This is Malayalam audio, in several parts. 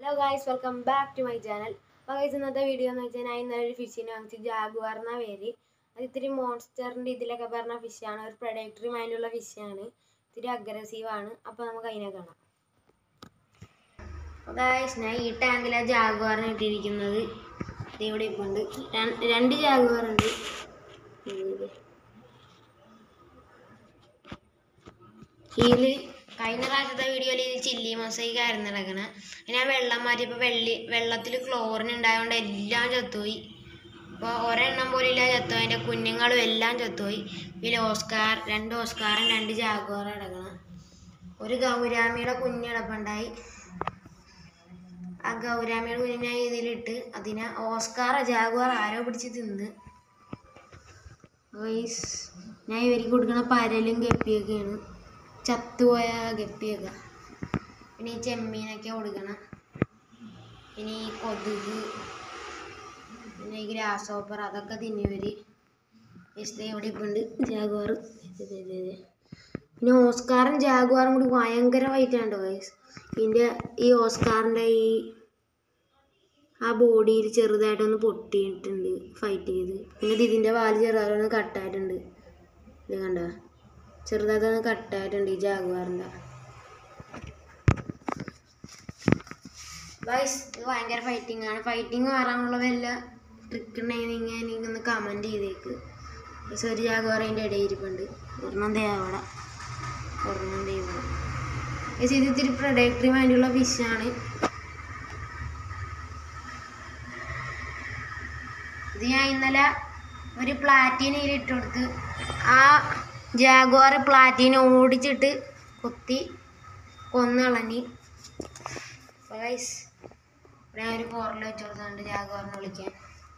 hello guys welcome back to my channel അപ്പോൾ ഗൈസ് ഇന്നത്തെ വീഡിയോ എന്ന് വെച്ചാൽ ഞാൻ ഇന്നലെ ഒരു ഫിഷിനെ വാങ്ങിച്ച് ജാഗുവാർ എന്ന പേര് അത് ഇത്തിരി മോൺസ്റ്ററിൻ്റെ ഇതിലൊക്കെ പറഞ്ഞ ഫിഷാണ് ഒരു പ്രൊഡക്ടറി മൈൻഡുള്ള ഫിഷാണ് ഇത്തിരി അഗ്രസീവ് ആണ് അപ്പോൾ നമുക്ക് അതിനെ കാണാം അപ്പോൾ ഗായ്സ് ഞാൻ ഈ ടാങ്കിലാണ് ജാഗുവാറിനെ ഇട്ടിരിക്കുന്നത് ഇത് ഇവിടെ ഇപ്പോൾ ഉണ്ട് രണ്ട് രണ്ട് ജാഗുവാർ ഉണ്ട് ഇത് ഇതില് കഴിഞ്ഞ പ്രാവശ്യത്തെ വീഡിയോയിൽ ഇത് ചില്ലി മൊസൈക്ക് ആയിരുന്നു നടക്കണേ ഞാൻ വെള്ളം മാറ്റിയപ്പോൾ വെള്ളി വെള്ളത്തിൽ ക്ലോറിൻ ഉണ്ടായതുകൊണ്ട് എല്ലാം ചത്തുപോയി അപ്പോൾ ഒരെണ്ണം പോലും ഇല്ല ചത്തുപോയി അതിൻ്റെ കുഞ്ഞുങ്ങളും എല്ലാം ചത്തുപോയി ഇതിൽ ഓസ്കാർ രണ്ട് ഓസ്കാറും രണ്ട് ജാഗോറും അടക്കണം ഒരു ഗൗരാമിയുടെ കുഞ്ഞിടപ്പുണ്ടായി ആ ഗൗരാമിയുടെ കുഞ്ഞിനെ ഇതിലിട്ട് അതിനെ ഓസ്കാർ ജാഗോർ ആരോ പിടിച്ച് തിന്ന് ഗൈസ് ഞാൻ ഇവർക്ക് കൊടുക്കണ പരലും ഗപ്പിയൊക്കെയാണ് ചത്തുപോയ ഗപ്പിയൊക്കെ പിന്നെ ഈ ചെമ്മീനൊക്കെ കൊടുക്കണം പിന്നെ ഈ കൊതുക് പിന്നെ ഈ ഗ്രാസ് ഓപ്പർ അതൊക്കെ തിന്നിവര് ജസ്റ്റ് ഇവിടെ ഇപ്പം ഉണ്ട് ജാഗ്വാർ പിന്നെ ഓസ്കാറും ജാഗ്വാറും കൂടി ഭയങ്കര വൈറ്റാണ് ഗൈസ് ഇതിൻ്റെ ഈ ഓസ്കാറിൻ്റെ ഈ ആ ബോഡിയിൽ ചെറുതായിട്ടൊന്ന് പൊട്ടിയിട്ടുണ്ട് ഫൈറ്റ് ചെയ്ത് പിന്നെ ഇത് ഇതിൻ്റെ വാല് ചെറുതായിട്ടൊന്ന് കട്ടായിട്ടുണ്ട് ഇത് കണ്ട ചെറുതായിട്ടൊന്ന് കട്ടായിട്ടുണ്ട് ഈ ജാഗ്വാറിൻ്റെ ഗൈസ് ഇത് ഭയങ്കര ഫൈറ്റിംഗ് ആണ് ഫൈറ്റിംഗ് മാറാനുള്ള വല്ല ട്രിക്ക് ഉണ്ടെങ്കിൽ നിങ്ങൾ എനിക്കൊന്ന് കമൻറ്റ് ചെയ്തേക്ക് ഗൈസ് ഒരു ജാഗ്വാർ അതിൻ്റെ ഇടയിൽ ഇരിപ്പുണ്ട് ഒരെണ്ണം ദേ അവിടെ ഒരെണ്ണം ദേ ഇവിടെ ഗൈസ് ഇത് ഇത്തിരി പ്രൊഡക്ടറി വേണ്ടിയുള്ള ഫിഷാണ് ഇത് ഞാൻ ഇന്നലെ ഒരു പ്ലാറ്റിനയിൽ ഇട്ട് കൊടുത്ത് ആ ജാഗ്വാർ പ്ലാറ്റിന ഓടിച്ചിട്ട് കുത്തി കൊന്നുകളഞ്ഞി ഗൈസ് ഇവിടെ ഞാൻ ഒരു ഫോറിൽ വെച്ച് കൊടുക്കുന്നുണ്ട് ജാഗ്വാറിനെ വിളിക്കാൻ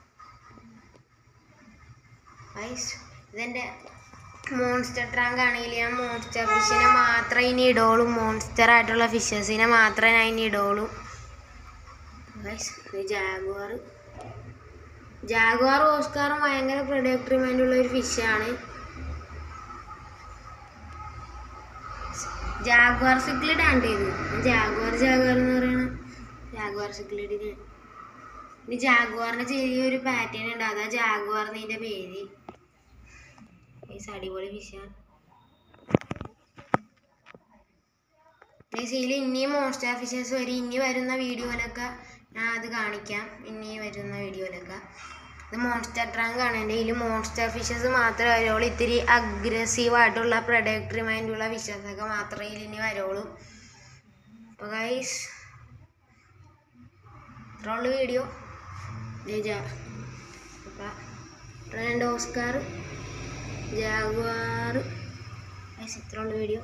ഗൈസ് ഇതെൻ്റെ മോൺസ്റ്റർ ട്രാങ്ക് ആണെങ്കിൽ ഞാൻ മോൺസ്റ്റർ ഫിഷിനെ മാത്രമേ ഇനി ഇടുള്ളൂ മോൺസ്റ്റർ ആയിട്ടുള്ള ഫിഷസിനെ മാത്രമേ ഞാൻ ഇനി ഇടുള്ളൂ ഗൈസ് ഇത് ജാഗ്വാർ ജാഗ്വാർ ഓസ്കാറും ഭയങ്കര പ്രൊഡക്ടറി മൈൻഡുള്ള ഒരു ഫിഷാണ് ജാഗ്വാർ സിക്ലിഡ് ആണ് ഇത് ജാഗ്വാർ ജാഗ്വാർ എന്ന് പറയണ ജാഗ്വാർ സിക്ലിഡിന് ഇനി ജാഗ്വാറിന് ചെറിയൊരു പാറ്റേൺ ഉണ്ട് അതാ ജാഗ്വാർ എന്നതിൻ്റെ പേര് ഗൈസ് അടിപൊളി ഫിഷാണ് ഇതിൽ ഇനിയും മോൺസ്റ്റർ ഫിഷസ് വരും ഇനി വരുന്ന വീഡിയോയിലൊക്കെ ഞാൻ അത് കാണിക്കാം ഇനി വരുന്ന വീഡിയോയിലൊക്കെ ഇത് മോൺസ്റ്റർ ട്രാങ്ക് ആണ് എൻ്റെ ഇതിൽ മോൺസ്റ്റർ ഫിഷസ് മാത്രമേ വരുള്ളൂ ഇത്തിരി അഗ്രസീവ് ആയിട്ടുള്ള പ്രൊഡക്ടറി മൈൻഡുള്ള ഫിഷസ് ഒക്കെ മാത്രമേ ഇതിൽ ഇനി വരുള്ളൂ അപ്പോൾ ഗൈസ് ഇത്രയുള്ള വീഡിയോ അപ്പം രണ്ട് ഓസ്കാർ ജാഗ്വാർ ഗൈസ് ഇത്രയുള്ള വീഡിയോ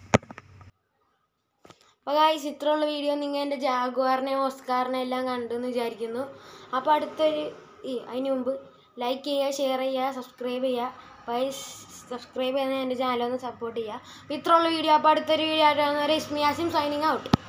അപ്പോൾ ഗായ്സ് ഇത്രയുള്ള വീഡിയോ നിങ്ങൾ എൻ്റെ ജാഗ്വാറിനെ ഓസ്കാറിനെ എല്ലാം കണ്ടു എന്ന് വിചാരിക്കുന്നു അപ്പോൾ അടുത്തൊരു ഈ അതിന് മുമ്പ് ലൈക്ക് ചെയ്യുക ഷെയർ ചെയ്യുക സബ്സ്ക്രൈബ് ചെയ്യുക ഗൈസ് സബ്സ്ക്രൈബ് ചെയ്യുന്ന എൻ്റെ ചാനൽ ഒന്ന് സപ്പോർട്ട് ചെയ്യുക അപ്പോൾ ഇത്രയുള്ള വീഡിയോ അപ്പോൾ അടുത്തൊരു വീഡിയോ ആയിട്ടാണ് രശ്മി ആസിം സൈനിങ് ഔട്ട്